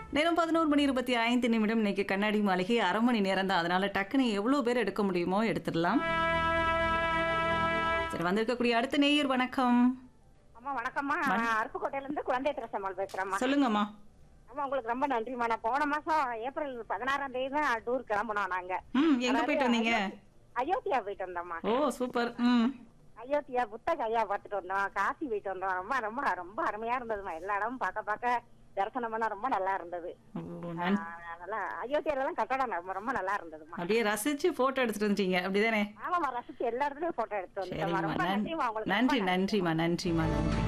நேரம் பதினோரு மணி இருபத்தி ஐந்து நிமிடம் இன்னைக்கு கண்ணாடி மாளிகை அரை மணி நேரம் தான் அதனால டக்குன்னு எவ்வளோ பேர் எடுக்க முடியுமோ எடுத்துடலாம் சரி வந்திருக்கக்கூடிய அடுத்த நேயர் வணக்கம் அம்மா வணக்கம்மா நான் அருப்புக்கோட்டையில இருந்து குழந்தை திரசம்மாள் பேசுறேம்மா சொல்லுங்கம்மா அம்மா உங்களுக்கு ரொம்ப நன்றிம்மா நான் போன மாசம் ஏப்ரல் பதினாறாம் தேதி தான் டூர் கிளம்பணும் நாங்க ம் எங்க போயிட்டு வந்தீங்க அயோத்தியா போயிட்டு வந்தோம்மா ஓ சூப்பர் ம் அயோத்தியா புத்தக ஐயா பார்த்துட்டு வந்தோம் காசி போயிட்டு வந்தோம் ரொம்ப ரொம்ப ரொம்ப அருமையா இருந்ததுமா எல்லா இடமும் பார்க்க பார்க்க தரிசனம் பண்ண ரொம்ப நல்லா இருந்தது ஓ நன் ஆஹ் நல்லா அயோத்தியால எல்லாம் கட்டடம் ரொம்ப ரொம்ப நல்லா இருந்ததுமா அப்படியே ரசிச்சு போட்டோ எடுத்துட்டு வந்துட்டீங்க அப்படிதானே ஆமாம்மா ரசிச்சு எல்லா இடத்துலயும் போட்டோ எடுத்து வந்துட்டோம்மா சரிம்மா ரொம்ப நன்- நன்றிமா உங்களுக்கு நன்றி ரொம்ப நன்றிம்மா நன்றிம்மா நன்றி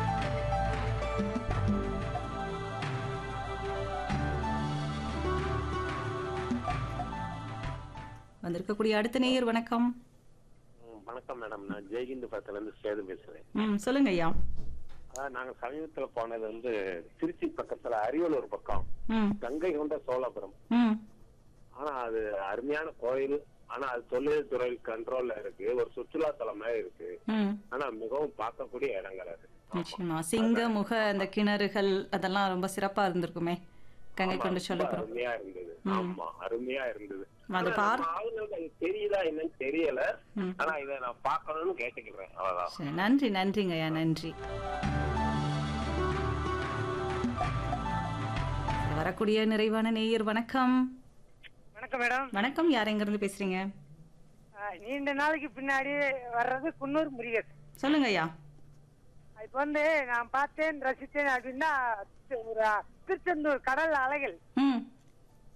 வந்திருக்கக்கூடிய அடுத்த நேயர் வணக்கம் ம், வணக்கம் மேடம் நான் ஜெய்ஹிந்த் பத்துல இருந்து சேது பேசுறேன் ம் சொல்லுங்க ஐயா அஹ், நாங்க சமீபத்துல போனது வந்து திருச்சி பக்கத்துல அரியலூர் பக்கம் ம் கங்கை கொண்ட சோழபுரம் ம் ஆனா அது அருமையான கோயில் ஆனா அது தொழில் துறை கண்ட்ரோல்ல இருக்கு ஒரு சுற்றுலா தலம் மாதிரி இருக்கு ம் ஆனா மிகவும் பார்க்கக்கூடிய இடங்கள் அது நிச்சயமா சிங்க முக அந்த கிணறுகள் அதெல்லாம் ரொம்ப சிறப்பா இருந்திருக்குமே கங்கை ஆமா, கொண்டு ரொம்ப சொல்லப்புறம் அருமையா இருந்தது ஆமா அருமையா இருந்தது அது ஆனா, பார்- நம்ம ஆளுங்களுக்கு அது தெரியுதா என்னன்னு தெரியல ம். ஆனா இதை நான் பார்க்கணும்னு கேட்டுக்கிறேன் அவ்வளவுதான் சரி நன்றி நன்றிங்க ஐயா நன்றி வரக்கூடிய நிறைவான நேயர் வணக்கம் வணக்கம் மேடம் வணக்கம் யார் எங்க இருந்து பேசுறீங்க ஆ, நீண்ட நாளைக்கு பின்னாடி வர்றது குன்னூர் முருகேசன் சொல்லுங்க ஐயா இப்போ வந்து நான் பார்த்தேன் ரசித்தேன் அப்படின்னா ஒரு திருச்செந்தூர் கடல் அலைகள் ம்